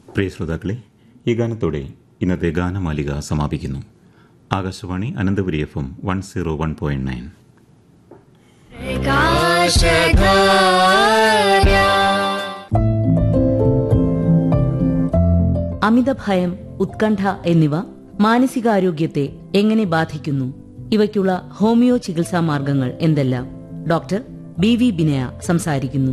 പ്രിയ ശ്രോതാക്കളെ ഈ ഗാനത്തോടെ ഇന്നത്തെ ഗാനമാലിക സമാപിക്കുന്നു Akashvani Ananthapuri F M one zero one point nine അമിതഭയം ഉത്കണ്ഠ എന്നിവ മാനസികാരോഗ്യത്തെ എങ്ങനെ ബാധിക്കുന്നു ഇവയ്ക്കുള്ള ഹോമിയോ ചികിത്സാ മാർഗങ്ങൾ എന്തെല്ലാം ഡോക്ടർ ബി വി ബിനയ സംസാരിക്കുന്നു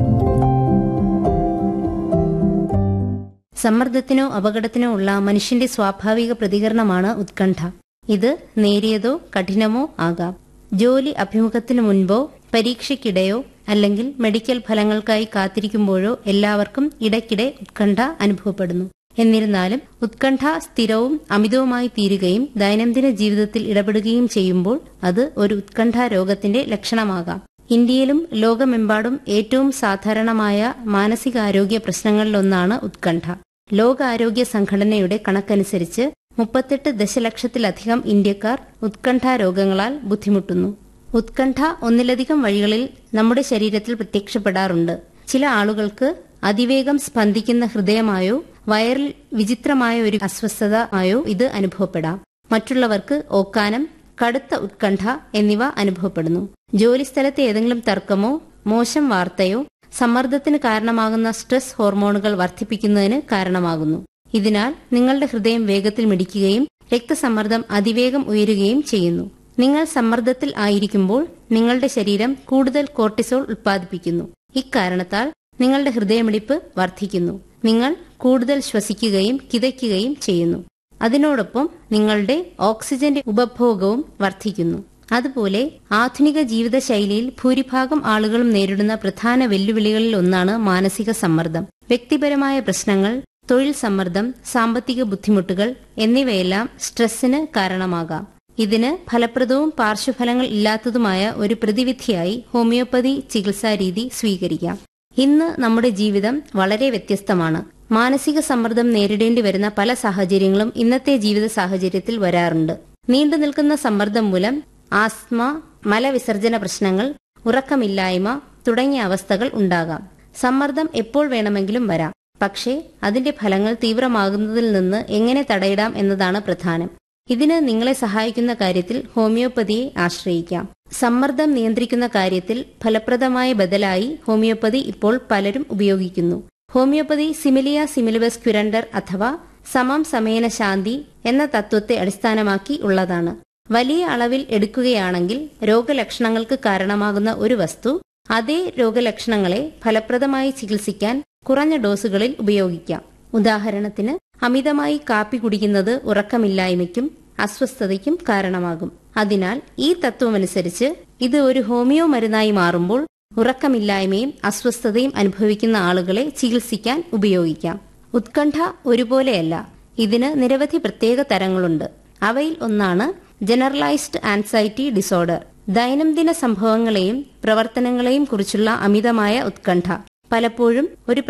സമ്മർദ്ദത്തിനോ അപകടത്തിനോ ഉള്ള മനുഷ്യന്റെ സ്വാഭാവിക പ്രതികരണമാണ് ഉത്കണ്ഠ ഇത് നേരിയതോ കഠിനമോ ആകാം ജോലി അഭിമുഖത്തിനു മുൻപോ പരീക്ഷയ്ക്കിടെയോ അല്ലെങ്കിൽ മെഡിക്കൽ ഫലങ്ങൾക്കായി കാത്തിരിക്കുമ്പോഴോ എല്ലാവർക്കും ഇടയ്ക്കിടെ ഉത്കണ്ഠ അനുഭവപ്പെടുന്നു എന്നിരുന്നാലും ഉത്കണ്ഠ സ്ഥിരവും അമിതവുമായി തീരുകയും ദൈനംദിന ജീവിതത്തിൽ ഇടപെടുകയും ചെയ്യുമ്പോൾ അത് ഒരു ഉത്കണ്ഠ രോഗത്തിന്റെ ലക്ഷണമാകാം ഇന്ത്യയിലും ലോകമെമ്പാടും ഏറ്റവും സാധാരണമായ മാനസികാരോഗ്യ പ്രശ്നങ്ങളിലൊന്നാണ് ഉത്കണ്ഠ ലോകാരോഗ്യ സംഘടനയുടെ കണക്കനുസരിച്ച് മുപ്പത്തെട്ട് ദശലക്ഷത്തിലധികം ഇന്ത്യക്കാർ ഉത്കണ്ഠ രോഗങ്ങളാൽ ബുദ്ധിമുട്ടുന്നു ഉത്കണ്ഠ ഒന്നിലധികം വഴികളിൽ നമ്മുടെ ശരീരത്തിൽ പ്രത്യക്ഷപ്പെടാറുണ്ട് ചില ആളുകൾക്ക് അതിവേഗം സ്പന്ദിക്കുന്ന ഹൃദയമായോ വയറിൽ വിചിത്രമായ ഒരു അസ്വസ്ഥത ആയോ ഇത് അനുഭവപ്പെടാം മറ്റുള്ളവർക്ക് ഓക്കാനം കടുത്ത ഉത്കണ്ഠ എന്നിവ അനുഭവപ്പെടുന്നു ജോലിസ്ഥലത്തെ ഏതെങ്കിലും തർക്കമോ മോശം വാർത്തയോ സമ്മർദ്ദത്തിന് കാരണമാകുന്ന സ്ട്രെസ് ഹോർമോണുകൾ വർദ്ധിപ്പിക്കുന്നതിന് കാരണമാകുന്നു ഇതിനാൽ നിങ്ങളുടെ ഹൃദയം വേഗത്തിൽ മിടിക്കുകയും രക്തസമ്മർദ്ദം അതിവേഗം ഉയരുകയും ചെയ്യുന്നു നിങ്ങൾ സമ്മർദ്ദത്തിൽ ആയിരിക്കുമ്പോൾ നിങ്ങളുടെ ശരീരം കൂടുതൽ കോർട്ടിസോൾ ഉത്പാദിപ്പിക്കുന്നു ഇക്കാരണത്താൽ നിങ്ങളുടെ ഹൃദയമിടിപ്പ് വർദ്ധിക്കുന്നു നിങ്ങൾ കൂടുതൽ ശ്വസിക്കുകയും കിതയ്ക്കുകയും ചെയ്യുന്നു അതിനോടൊപ്പം നിങ്ങളുടെ ഓക്സിജന്റെ ഉപഭോഗവും വർദ്ധിക്കുന്നു അതുപോലെ ആധുനിക ജീവിതശൈലിയിൽ ഭൂരിഭാഗം ആളുകളും നേരിടുന്ന പ്രധാന വെല്ലുവിളികളിൽ ഒന്നാണ് മാനസിക സമ്മർദ്ദം വ്യക്തിപരമായ പ്രശ്നങ്ങൾ തൊഴിൽ സമ്മർദ്ദം സാമ്പത്തിക ബുദ്ധിമുട്ടുകൾ എന്നിവയെല്ലാം സ്ട്രെസ്സിന് കാരണമാകാം ഇതിന് ഫലപ്രദവും പാർശ്വഫലങ്ങൾ ഇല്ലാത്തതുമായ ഒരു പ്രതിവിധിയായി ഹോമിയോപ്പതി ചികിത്സാ രീതി സ്വീകരിക്കാം ഇന്ന് നമ്മുടെ ജീവിതം വളരെ വ്യത്യസ്തമാണ് മാനസിക സമ്മർദ്ദം നേരിടേണ്ടി വരുന്ന പല സാഹചര്യങ്ങളും ഇന്നത്തെ ജീവിത സാഹചര്യത്തിൽ വരാറുണ്ട് നീണ്ടു നിൽക്കുന്ന സമ്മർദ്ദം മൂലം ആസ്മ മലവിസർജന പ്രശ്നങ്ങൾ ഉറക്കമില്ലായ്മ തുടങ്ങിയ അവസ്ഥകൾ ഉണ്ടാകാം സമ്മർദ്ദം എപ്പോൾ വേണമെങ്കിലും വരാം പക്ഷേ അതിന്റെ ഫലങ്ങൾ തീവ്രമാകുന്നതിൽ നിന്ന് എങ്ങനെ തടയിടാം എന്നതാണ് പ്രധാനം ഇതിന് നിങ്ങളെ സഹായിക്കുന്ന കാര്യത്തിൽ ഹോമിയോപ്പതിയെ ആശ്രയിക്കാം സമ്മർദ്ദം നിയന്ത്രിക്കുന്ന കാര്യത്തിൽ ഫലപ്രദമായ ബദലായി ഹോമിയോപ്പതി ഇപ്പോൾ പലരും ഉപയോഗിക്കുന്നു ഹോമിയോപ്പതി സിമിലിയ സിമിലിബസ് ക്യുരണ്ടർ അഥവാ സമം സമേന ശാന്തി എന്ന തത്വത്തെ അടിസ്ഥാനമാക്കി ഉള്ളതാണ് വലിയ അളവിൽ എടുക്കുകയാണെങ്കിൽ രോഗലക്ഷണങ്ങൾക്ക് കാരണമാകുന്ന ഒരു വസ്തു അതേ രോഗലക്ഷണങ്ങളെ ഫലപ്രദമായി ചികിത്സിക്കാൻ കുറഞ്ഞ ഡോസുകളിൽ ഉപയോഗിക്കാം ഉദാഹരണത്തിന് അമിതമായി കാപ്പി കുടിക്കുന്നത് ഉറക്കമില്ലായ്മയ്ക്കും അസ്വസ്ഥതയ്ക്കും കാരണമാകും അതിനാൽ ഈ തത്വമനുസരിച്ച് ഇത് ഒരു ഹോമിയോ മരുന്നായി മാറുമ്പോൾ ഉറക്കമില്ലായ്മയും അസ്വസ്ഥതയും അനുഭവിക്കുന്ന ആളുകളെ ചികിത്സിക്കാൻ ഉപയോഗിക്കാം ഉത്കണ്ഠ ഒരുപോലെയല്ല ഇതിന് നിരവധി പ്രത്യേക തരങ്ങളുണ്ട് അവയിൽ ഒന്നാണ് ജനറലൈസ്ഡ് ആൻസൈറ്റി ഡിസോർഡർ ദൈനംദിന സംഭവങ്ങളെയും പ്രവർത്തനങ്ങളെയും കുറിച്ചുള്ള അമിതമായ ഉത്കണ്ഠ പലപ്പോഴും ഒരു